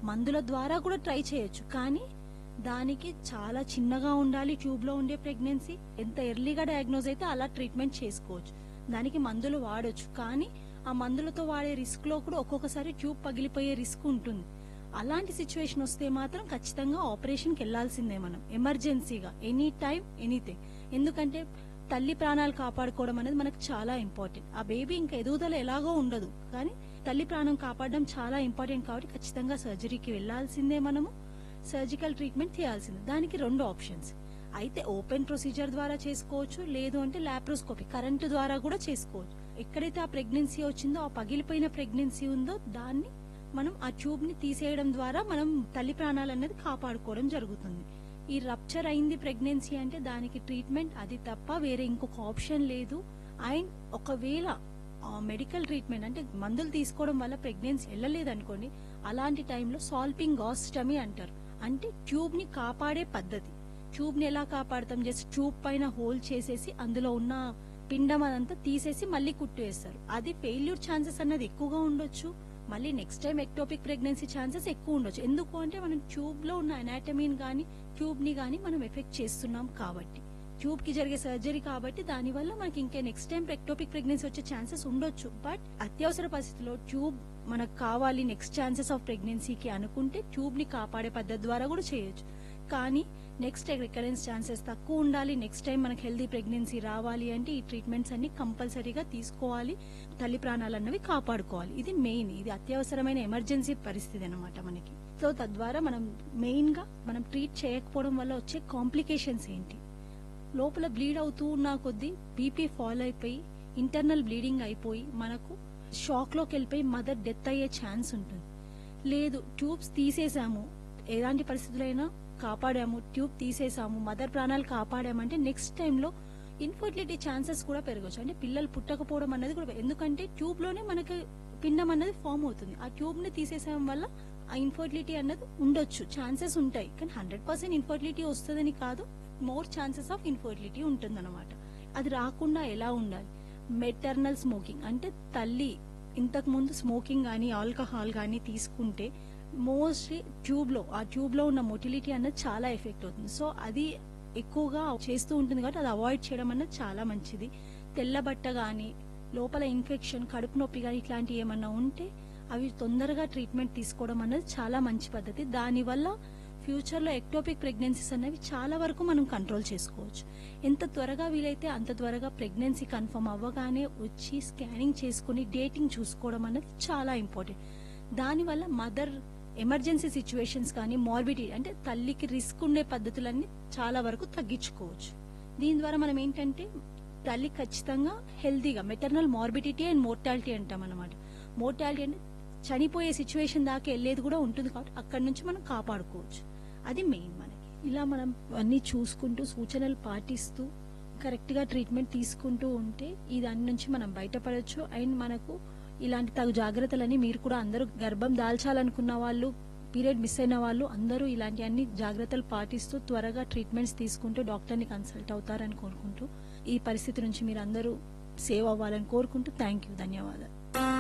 మందుల ద్వారా కూడా ట్రై చేయొచ్చు కానీ దానికి చాలా చిన్నగా ఉండాలి ట్యూబ్ లో ఉండే ప్రెగ్నెన్సీ ఎంత ఎర్లీగా డయాగ్నోజ్ అయితే అలా ట్రీట్మెంట్ చేసుకోవచ్చు దానికి మందులు వాడొచ్చు కానీ ఆ మందులతో వాడే రిస్క్ లో కూడా ఒక్కొక్కసారి ట్యూబ్ పగిలిపోయే రిస్క్ ఉంటుంది అలాంటి సిచ్యువేషన్ వస్తే మాత్రం ఖచ్చితంగా ఆపరేషన్కి వెళ్లాల్సిందే మనం ఎమర్జెన్సీగా ఎనీ టైం ఎనీథింగ్ ఎందుకంటే తల్లి ప్రాణాలు కాపాడుకోవడం అనేది మనకు చాలా ఇంపార్టెంట్ ఆ బేబీ ఇంకా ఎదుగుదల ఎలాగో ఉండదు కానీ తల్లి ప్రాణం కాపాడడం చాలా ఇంపార్టెంట్ కాబట్టి ఖచ్చితంగా సర్జరీకి వెళ్లాల్సిందే మనము సర్జికల్ ట్రీట్మెంట్ చేయాల్సిందే దానికి రెండు ఆప్షన్స్ అయితే ఓపెన్ ప్రొసీజర్ ద్వారా చేసుకోవచ్చు లేదు అంటే లాప్రోస్కోపీ కరెంటు ద్వారా కూడా చేసుకోవచ్చు ఎక్కడైతే ఆ ప్రెగ్నెన్సీ వచ్చిందో ఆ పగిలిపోయిన ప్రెగ్నెన్సీ ఉందో దాన్ని మనం ఆ ట్యూబ్ ని తీసేయడం ద్వారా మనం తల్లి ప్రాణాలు అనేది కాపాడుకోవడం జరుగుతుంది ఈ రప్చర్ అయింది ప్రెగ్నెన్సీ అంటే దానికి ట్రీట్మెంట్ అది తప్ప వేరే ఇంకొక ఆప్షన్ లేదు అండ్ ఒకవేళ మెడికల్ ట్రీట్మెంట్ అంటే మందులు తీసుకోవడం వల్ల ప్రెగ్నెన్సీ వెళ్ళలేదు అనుకోండి అలాంటి టైంలో సాల్పింగ్ గాస్టమీ అంటారు అంటే ట్యూబ్ ని కాపాడే పద్ధతి ట్యూబ్ ని ఎలా కాపాడతాం జస్ట్ ట్యూబ్ పైన హోల్ చేసేసి అందులో ఉన్న పిండం అదంతా తీసేసి మళ్ళీ కుట్టు వేస్తారు అది ఫెయిల్యూర్ ఛాన్సెస్ అన్నది ఎక్కువగా ఉండొచ్చు మళ్ళీ next time ectopic pregnancy chances ఎక్కువ ఉండొచ్చు ఎందుకు అంటే మనం ట్యూబ్ లో ఉన్న అనాటమీని గానీ ట్యూబ్ ని గానీ మనం ఎఫెక్ట్ చేస్తున్నాం కాబట్టి ట్యూబ్ కి జరిగే సర్జరీ కాబట్టి దానివల్ల మనకి ఇంకా నెక్స్ట్ టైం ఎక్టోపిక్ ప్రెగ్నెన్సీ వచ్చే ఛాన్సెస్ ఉండొచ్చు బట్ అత్యవసర పరిస్థితిలో ట్యూబ్ మనకు కావాలి నెక్స్ట్ ఛాన్సెస్ ఆఫ్ ప్రెగ్నెన్సీకి అనుకుంటే ట్యూబ్ ని కాపాడే పద్ధతి ద్వారా కూడా చేయొచ్చు కానీ నెక్స్ట్ రికరెన్స్ ఛాన్సెస్ తక్కువ ఉండాలి నెక్స్ట్ టైం మనకి హెల్దీ ప్రెగ్నెన్సీ రావాలి అంటే ఈ ట్రీట్మెంట్స్ అన్ని కంపల్సరీగా తీసుకోవాలి తల్లి ప్రాణాలు అన్నవి కాపాడుకోవాలి ఇది మెయిన్ ఇది అత్యవసరమైన ఎమర్జెన్సీ పరిస్థితి అన్నమాట మనకి సో తద్వారా మనం మెయిన్ గా మనం ట్రీట్ చేయకపోవడం వల్ల వచ్చే కాంప్లికేషన్స్ ఏంటి లోపల బ్లీడ్ అవుతూ ఉన్న కొద్దీ బీపీ ఫాల్ అయిపోయి ఇంటర్నల్ బ్లీడింగ్ అయిపోయి మనకు షాక్ లోకి వెళ్ళిపోయి మదర్ డెత్ అయ్యే ఛాన్స్ ఉంటుంది లేదు ట్యూబ్స్ తీసేసాము ఎలాంటి పరిస్థితులైనా కాపాడాము ట్యూబ్ తీసేసాము మదర్ ప్రాణాలు కాపాడామంటే నెక్స్ట్ టైంలో ఇన్ఫర్టిలిటీ ఛాన్సెస్ కూడా పెరగచ్చు అంటే పిల్లలు పుట్టకపోవడం అన్నది కూడా ఎందుకంటే ట్యూబ్ లోనే మనకి పిండం అన్నది ఫామ్ అవుతుంది ఆ ట్యూబ్ ని తీసేసాం వల్ల ఆ ఇన్ఫర్టిలిటీ అన్నది ఉండొచ్చు ఛాన్సెస్ ఉంటాయి కానీ హండ్రెడ్ పర్సెంట్ ఇన్ఫర్టిలిటీ వస్తుందని కాదు మోర్ ఛాన్సెస్ ఆఫ్ ఇన్ఫర్టిలిటీ ఉంటుందన్నమాట అది రాకుండా ఎలా ఉండాలి మెటర్నల్ స్మోకింగ్ అంటే తల్లి ఇంతకు ముందు స్మోకింగ్ గానీ ఆల్కహాల్ గానీ తీసుకుంటే మోస్ట్లీ ట్యూబ్ లో ఆ ట్యూబ్ లో ఉన్న మొటిలిటీ అన్నది చాలా ఎఫెక్ట్ అవుతుంది సో అది ఎక్కువగా చేస్తూ ఉంటుంది కాబట్టి అది అవాయిడ్ చేయడం అన్నది చాలా మంచిది తెల్లబట్ట గాని లోపల ఇన్ఫెక్షన్ కడుపు నొప్పి గాని ఇట్లాంటివి ఏమన్నా ఉంటే అవి తొందరగా ట్రీట్మెంట్ తీసుకోవడం అన్నది చాలా మంచి పద్ధతి దానివల్ల ఫ్యూచర్ లో ఎక్టోపిక్ ప్రెగ్నెన్సీస్ అనేవి చాలా వరకు మనం కంట్రోల్ చేసుకోవచ్చు ఎంత త్వరగా వీలైతే అంత త్వరగా ప్రెగ్నెన్సీ కన్ఫర్మ్ అవ్వగానే వచ్చి స్కానింగ్ చేసుకుని డేటింగ్ చూసుకోవడం అనేది చాలా ఇంపార్టెంట్ దానివల్ల మదర్ ఎమర్జెన్సీ సిచ్యువేషన్స్ కానీ మార్బిడిటీ అంటే తల్లికి రిస్క్ ఉండే పద్ధతులన్నీ చాలా వరకు తగ్గించుకోవచ్చు దీని ద్వారా మనం ఏంటంటే తల్లి ఖచ్చితంగా హెల్దీగా మెటర్నల్ మార్బిడిటీ అండ్ మోర్టాలిటీ అంటాం అనమాట మోర్టాలిటీ అంటే చనిపోయే సిచ్యువేషన్ దాకా వెళ్ళేది కూడా ఉంటుంది కాబట్టి అక్కడి నుంచి మనం కాపాడుకోవచ్చు అది మెయిన్ మనకి ఇలా మనం అన్ని చూసుకుంటూ సూచనలు పాటిస్తూ కరెక్ట్ గా ట్రీట్మెంట్ తీసుకుంటూ ఉంటే ఈ దాని నుంచి మనం బయటపడొచ్చు అండ్ మనకు ఇలాంటి తగు జాగ్రత్తలని మీరు కూడా అందరూ గర్భం దాల్చాలనుకున్న వాళ్ళు పీరియడ్ మిస్ అయిన వాళ్ళు అందరూ ఇలాంటి అన్ని జాగ్రత్తలు పాటిస్తూ త్వరగా ట్రీట్మెంట్స్ తీసుకుంటూ డాక్టర్ని కన్సల్ట్ అవుతారని కోరుకుంటూ ఈ పరిస్థితి నుంచి మీరు అందరూ సేవ్ అవ్వాలని కోరుకుంటూ థ్యాంక్ యూ ధన్యవాదాలు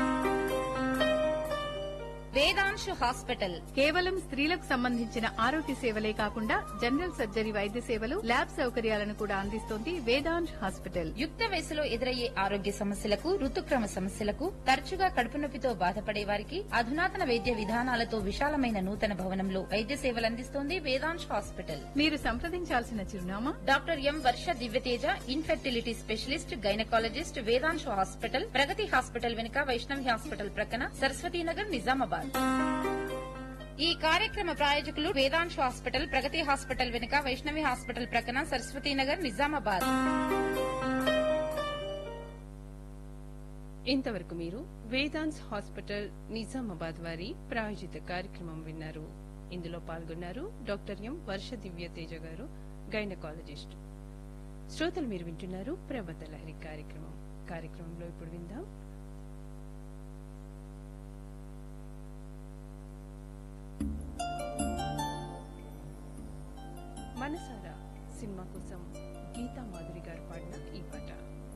వేదాంశు హాస్పిటల్ కేవలం స్త్రీలకు సంబంధించిన ఆరోగ్య సేవలే కాకుండా జనరల్ సర్జరీ వైద్య సేవలు ల్యాబ్ సౌకర్యాలను కూడా అందిస్తోంది వేదాంశ్ హాస్పిటల్ యుక్త వయసులో ఎదురయ్యే ఆరోగ్య సమస్యలకు ఋతుక్రమ సమస్యలకు తరచుగా కడుపు నొప్పితో బాధపడే వారికి అధునాతన వైద్య విధానాలతో విశాలమైన నూతన భవనంలో వైద్య సేవలు అందిస్తోంది వేదాంశ్ హాస్పిటల్ మీరు సంప్రదించాల్సిన చిరునామా doctor M Varsha Divyateja infertility specialist gynaecologist Vedanshu hospital Pragathi hospital వెనుక వైష్ణవి హాస్పిటల్ ప్రక్కన సరస్వతీనగర్ నిజామాబాద్ ఈ కార్యక్రమ ప్రాయోజకులు వేదాంశు హాస్పిటల్ ప్రగతి హాస్పిటల్ వెనుక వైష్ణవి హాస్పిటల్ ప్రక్కన సరస్వతీనగర్ నిజామాబాద్ ఇంతవరకు మీరు వేదాంత్ హాస్పిటల్ నిజామాబాద్ వారి ప్రాయోజిత కార్యక్రమం విన్నారు ఇందులో పాల్గొన్నారు డాక్టర్ ఎం వర్ష దివ్య తేజ గారు గైనకాలజిస్ట్ శ్రోతలు మీరు వింటున్నారు ప్రబద్ధ లహరి కార్యక్రమం కార్యక్రమంలో ఇప్పుడు విందాం మనసారా సినిమా కోసం గీతా మాధురి గారు పాడిన ఈ పాట